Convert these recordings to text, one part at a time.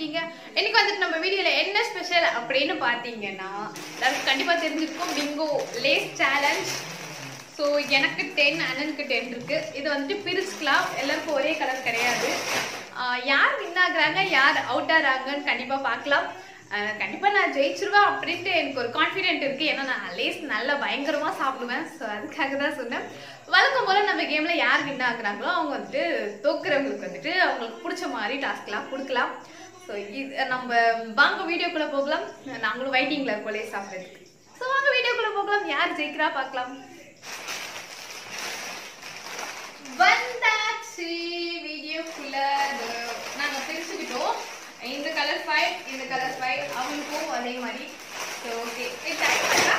இருக்கீங்க இன்னைக்கு வந்துட்டு நம்ம வீடியோல என்ன ஸ்பெஷல் அப்படின்னு பார்த்தீங்கன்னா எல்லாருக்கும் கண்டிப்பா தெரிஞ்சிருக்கும் பிங்கோ லேஸ் சேலஞ்ச் ஸோ எனக்கு டென் அண்ணனுக்கு டென் இருக்கு இது வந்துட்டு பிரிச்சுக்கலாம் எல்லாருக்கும் ஒரே கலர் கிடையாது ஆஹ் யார் வின் ஆகுறாங்க யார் அவுட் ஆகுறாங்கன்னு கண்டிப்பா பார்க்கலாம் ஆஹ் கண்டிப்பா நான் ஜெயிச்சிருவேன் அப்படின்ட்டு எனக்கு ஒரு கான்ஃபிடென்ட் இருக்கு ஏன்னா நான் லேஸ் நல்லா பயங்கரமா சாப்பிடுவேன் ஸோ அதுக்காக தான் சொன்னேன் வழக்கம் போல நம்ம கேம்ல யார் வின் ஆகுறாங்களோ அவங்க வந்துட்டு தோக்குறவங்களுக்கு வந்துட்டு அவங்களுக்கு பிடிச்ச மாதிரி டாஸ்க்லாம் கொடுக்கலாம் ஸோ இது நம்ம வாங்க வீடியோக்குள்ள போகலாம் நாங்களும் வெயிட்டிங்ல இருக்கோம் லேஸ் சாப்பிட்றதுக்கு ஸோ வாங்க வீடியோக்குள்ள போகலாம் யார் ஜெயிக்கிறா பார்க்கலாம் வந்தாச்சு வீடியோக்குள்ள நாங்க பிரிச்சுக்கிட்டோம் இந்த கலர் ஃபைவ் இந்த கலர் ஃபைவ் அவங்களுக்கும் அதே மாதிரி ஸோ ஓகே டைம் பண்ணா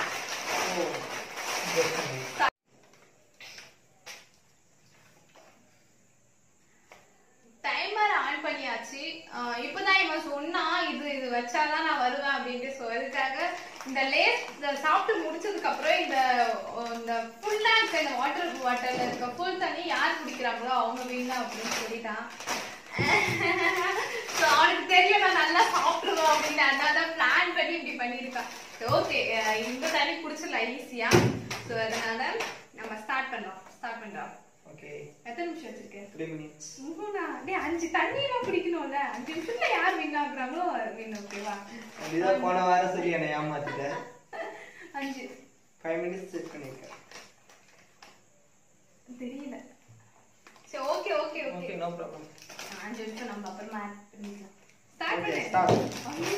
டைமர் ஆன் பண்ணியாச்சு ஆஹ் இப்பதான் இவன் சொன்னா இது இது வச்சாதான் நான் வருவேன் அப்படின்ட்டு ஸோ அதுக்காக இந்த லேஸ் சாப்பிட்டு முடிச்சதுக்கு அப்புறம் இந்த அஹ், இந்த ஃபுல்லா இருக்க இந்த வாட்டர் பாட்டில் இருக்க ஃபுல் தண்ணி யார் குடிக்கிறாங்களோ அவங்க வீணா அப்படின்னு சொல்லிட்டான் ஸோ அவனுக்கு தெரியும் நான் நல்லா சாப்பிடுவோம் அப்படின்னு அதனால தான் பிளான் பண்ணி இப்படி பண்ணியிருக்கான் ஓகே இந்த தண்ணி குடிச்சிடலாம் ஈஸியா ஸோ அதனால நம்ம ஸ்டார்ட் பண்ணலாம் ஸ்டார்ட் பண்றோம் ஓகே எத்தனை நிமிஷம் வச்சிருக்கேன் த்ரீ மினிட்ஸ் உண்மைண்ணா. டேய், அஞ்சு தண்ணியெல்லாம் குடிக்கணும்ல அஞ்சு நிமிஷத்துல யார் win ஆகுறாங்களோ win, ஓகேவா அப்படிதான் போன வாரம் சரி என்னை ஏமாத்திட்ட அஞ்சு ஃபைவ் மினிட்ஸ் செட் பண்ணிருக்கேன் தெரியல சரி okay okay okay okay no problem அஞ்சு நிமிஷம் நம்ம அப்புறமா add பண்ணிக்கலாம் ஸ்டார்ட் ஓகே பண்ணு ஸ்டார்ட் ஐயோ.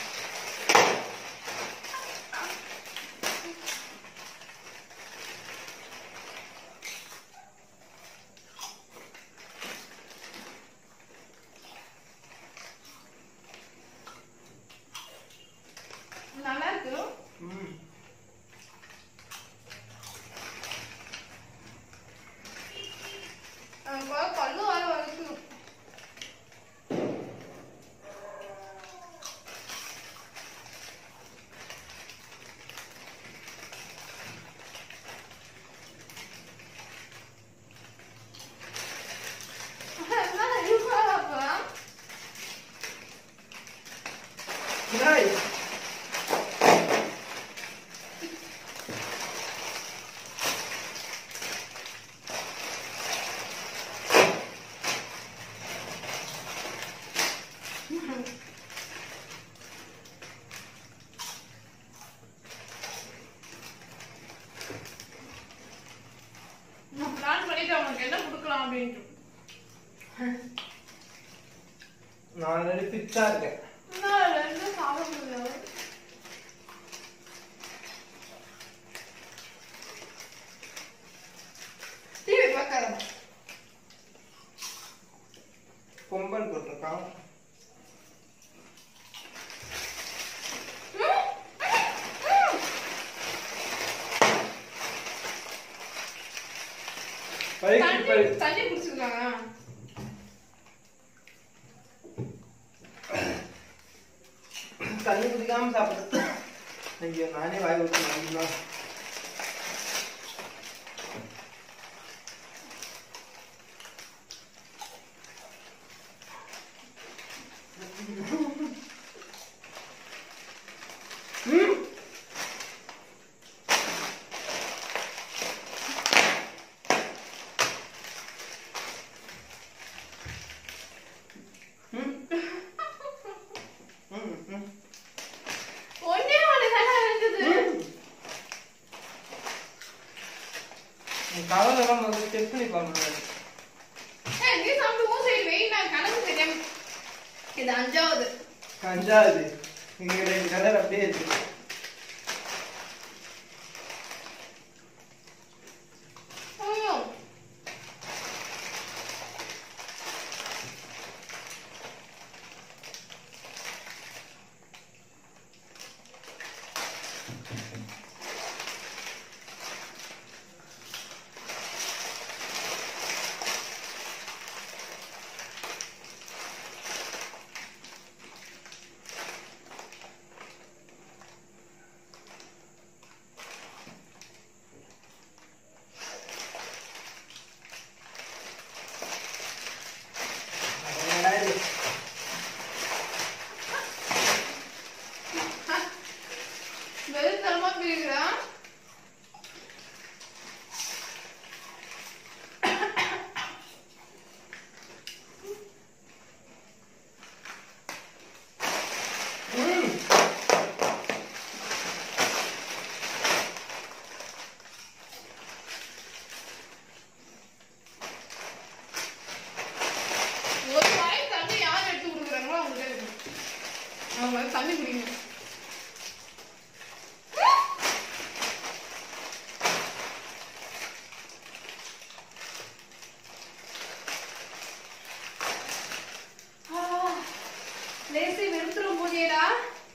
நல்லா இருக்கு ம் எனக்கு கல்லு வர வரைக்கும் ஹாய் நான் பிளான் பண்ணிட்டு அவனுக்கு என்ன கொடுக்கலாம் அப்படின்ட்டு நான் ஆல்ரெடி ஃபிட்டா இருக்கேன் நான் ரெண்டும் சாப்பிட முடியாது டிவி பார்க்காத பொம்பல் போட்டிருக்கான் பைக்கு தண்ணி பை தண்ணி குடிச்சிருக்காங்க தண்ணி குடிக்காம சாப்பிடுறது ஐயோ நானே வாய் விட்டு வாங்கினா ம் ம் ம் ம் ஒண்ணே ஒண்ணு தானே இருந்தது கவலைலாம் முதல்ல செக் பண்ணி பார்க்கணும் ஏய், நீ சாப்பிட்டு உன் சைடு வெயிட் நான் கணக்கு தெரியாம இது அஞ்சாவது அஞ்சாவது இங்க ரெண்டு கலர் அப்படியே இருக்கு ஐயோ. அவங்க தண்ணி குடிங்க லேசி வெறுத்துரும் போதேடா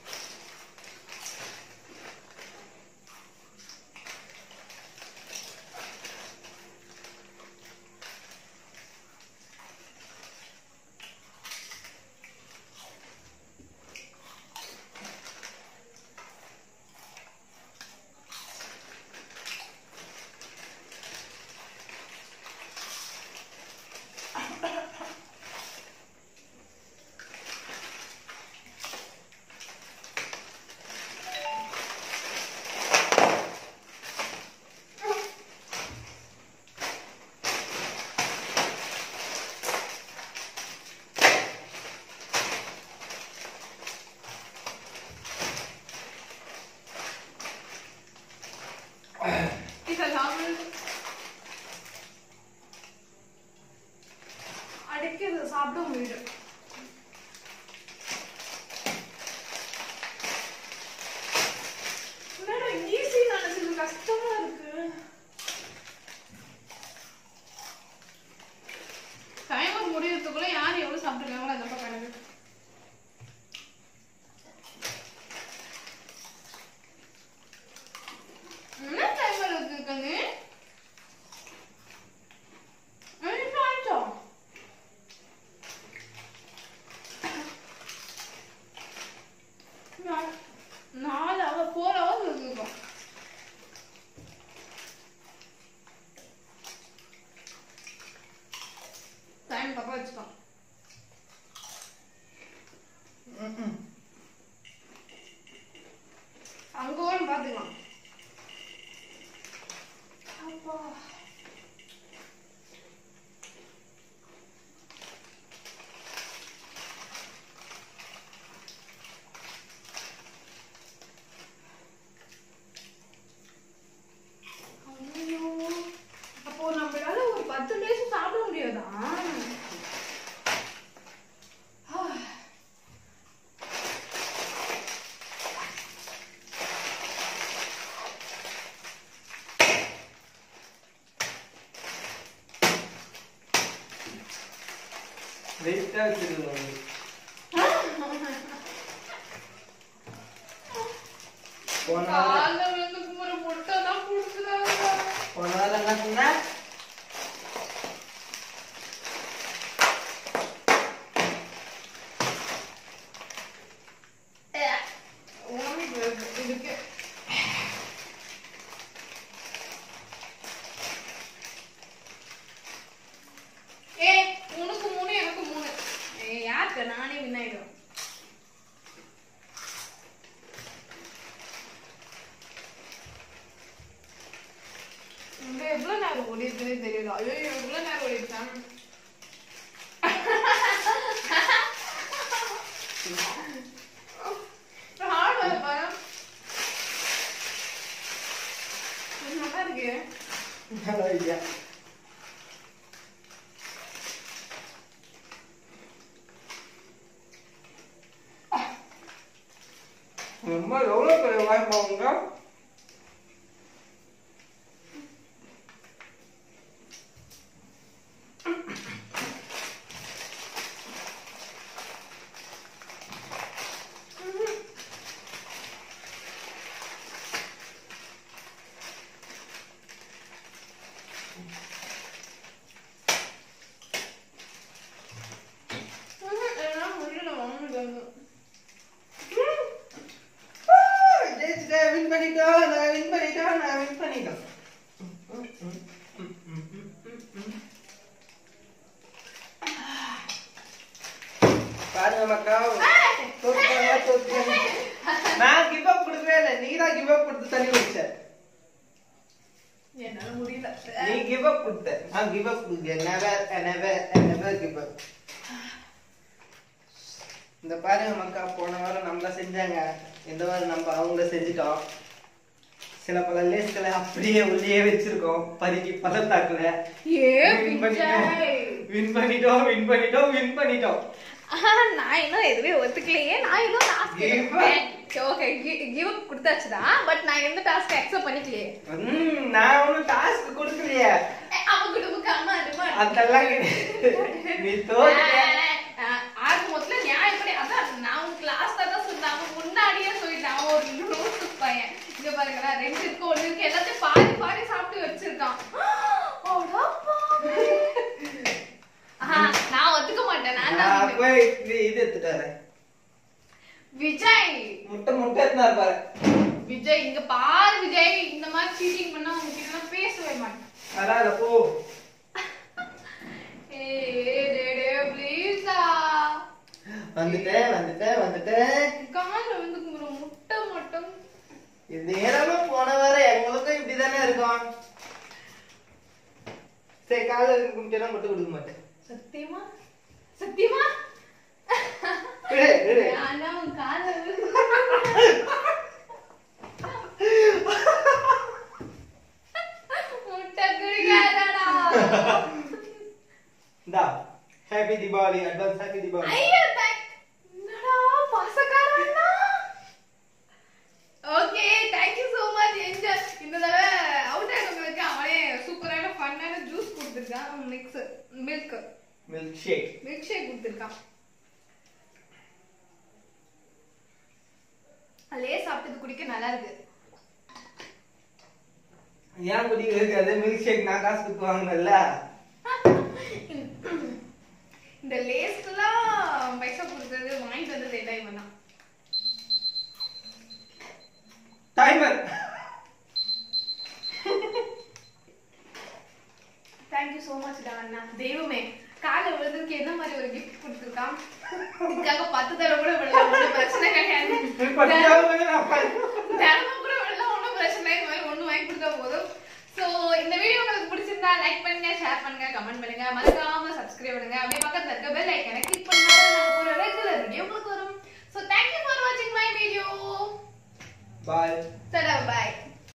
இதெல்லாம் அடைக்கிறது சாப்பிட முடியல என்னடா ஈஸி நினைச்சது கஷ்டமா இருக்கு டைமர் முடியறதுக்குள்ள யார் எவ்வளவு சாப்பிட்டுருக்காங்களோ அந்த பக்கம் எனக்கு என்ன டைமர் இருக்குங்க என்ன ஆச்சோ நா- நாலு அவர் ஃபோர் ஹவர்ஸ் இருக்கும் டைம் தப்பா வச்சுக்கோம் அங்க ஓரம் பாத்துக்கலாம் அப்பா ஐயோ. அப்போ நம்மளால ஒரு பத்து டேஸ் சாப்பிட முடியாதா ஆ. வெயிட்டா வச்சிருக்கோம் போன வாரம் காலைல விழுந்து குமுற முட்டை தான் குடுத்துறாங்க போன வாரம் என்ன சொன்ன உனக்கு இதுக்கு ஏய் உனக்கு மூணு எனக்கு மூணு ஏய் யாருக்கு நானே வின் ஆயிடுவேன் இங்க எவ்வளவு நேரம் ஓடிடுதுன்னே தெரியல ஐயோ எவ்வளவு நேரம் ஓடிடுச்சான் ஹார்ட் ஒர்க் பாரு இது நல்லா இருக்கு நல்ல ஐடியா ரொம்ப எவ்வளோ பெரிய வாய்ப்பு அவங்க எல்லாம் முடியல வாங்கிட்டு ஜெயிச்சிட்டேன் வின் பண்ணிட்டோம் நான் வின் பண்ணிட்டோம் நான் வின் பண்ணிட்டோம் பாருங்க மக்கா தோத்துட்டாங்க, தோத்துட்டாங்க. நான் கிவ் அப் கொடுக்கவே இல்லை நீ தான் கிவ் அப் கொடுத்து தள்ளி வச்ச என்னால முடியல நீ கிவ் அப் கொடுத்த நான் கிவ் அப் கொடுக்க never never never give up இந்த பாருங்க மக்கா போன வாரம் நம்மள செஞ்சாங்க இந்த வாரம் நம்ம அவங்கள செஞ்சுட்டோம் சில பல லேஸ்களை அப்படியே உள்ளே வச்சிருக்கோம் பதுக்கி பதத்தாக்குல ஏ வின் பண்ணிட்டோம் விஜய் வின் பண்ணிட்டோம் வின் பண்ணிட்டோம் வின் பண்ணிட்டோம் ஆஹா, நான் இன்னும் எதுவுமே ஒத்துக்கலையே நான் இன்னும் task Give okay give up கொடுத்தாச்சுதான் பட் நான் எந்த டாஸ்க் அக்செப்ட் பண்ணிக்கலையே ம், நான் ஒன்றும் டாஸ்க் கொடுக்கலையே ஏ, அவங்க குடும்பக்கு அம்மா அம்மா அதெல்லாம் கிடையாது. நீ தோற்ற ஆக மொத்தத்துல நியாயப்படி அதான் நான் உங்களுக்கு லாஸ்டா தான் சொன்னேன் அவன் முன்னாடியே சொல்லிட்டான் அவன் ஒரு நோட்டு பையன் இங்க பாருங்களேன் ரெண்டு இருக்கு ஒண்ணு இருக்கு எல்லாத்தையும் பாதி பாதி சாப்பிட்டு வச்சிருக்கான் அடா பாவி. ஆஹா, நான் ஒத்துக்க மாட்டேன் நான் நான் தான் போய் இது இது எடுத்துட்டு வரேன் விஜய் முட்டை முட்டை எடுத்துனாரு பாரு விஜய் இங்க பாரு விஜய் இந்த மாதிரி சீட்டிங் பண்ணா உங்ககிட்ட நான் பேசவே மாட்டேன் வராத போ ஏய் டே டே ப்ளீஸா வந்துட்டேன் வந்துட்டேன் வந்துட்டேன் கால்ல வந்து ஒரு முட்டை மட்டும் இது நேரமா போன வர எங்களுக்கும் இப்படிதானே இருக்கும் சரி காலைல இருக்கு கும்பிட்டா மட்டும் கொடுக்க மாட்டேன் சத்தியமா சத்தியமா விடு, விடு. ஆனா உன் கால்ல விழு. முட்டை குடிக்காதடா இந்தா happy Deepavali advance happy Deepavali ஐயோ thank- என்னடா பாசக்காரனா okay thank you so much enjoy இந்த தடவை அவுட் ஆயிடுங்களுக்கு அவனே சூப்பரான ஃபன்னான ஜூஸ் கொடுத்துருக்கான் mix milk milk shake milk shake கொடுத்துருக்கான் லே சாப்பிட்டது குடிக்க நல்லா இருக்கு ஏன் குடிக்க இருக்காது மில்க் ஷேக் நான் காசு கொடுத்து வாங்கினல இந்த லேஸ்க்குலாம் பைசா கொடுத்தது வாங்கிட்டு வந்தது என்ன இவன் தான் டைமர் தேங்க்யூ ஸோ மச் டா அண்ணா தெய்வமே காலை விழுதுக்கு என்ன மாதிரி ஒரு கிஃப்ட் கொடுத்துருக்கான் இதுக்காக பத்து தடவை கூட விடலாம் ஒன்றும் பிரச்சனை கிடையாது தினமும் கூட விடலாம் ஒன்றும் பிரச்சனை இல்லை. இந்த மாதிரி ஒன்று வாங்கி கொடுத்தா போதும் ஸோ இந்த வீடியோ உங்களுக்கு பிடிச்சிருந்தா லைக் பண்ணுங்க ஷேர் பண்ணுங்க கமெண்ட் பண்ணுங்க மறக்காம சப்ஸ்கிரைப் பண்ணுங்க அப்படியே பக்கத்துல இருக்க பெல் ஐக்கனை கிளிக் பண்ணா நாங்கள் ஒரு ரெகுலர் வீடியோ உங்களுக்கு வரும் ஸோ தேங்க்யூ ஃபார் வாட்சிங் மை வீடியோ பாய் சடா பாய்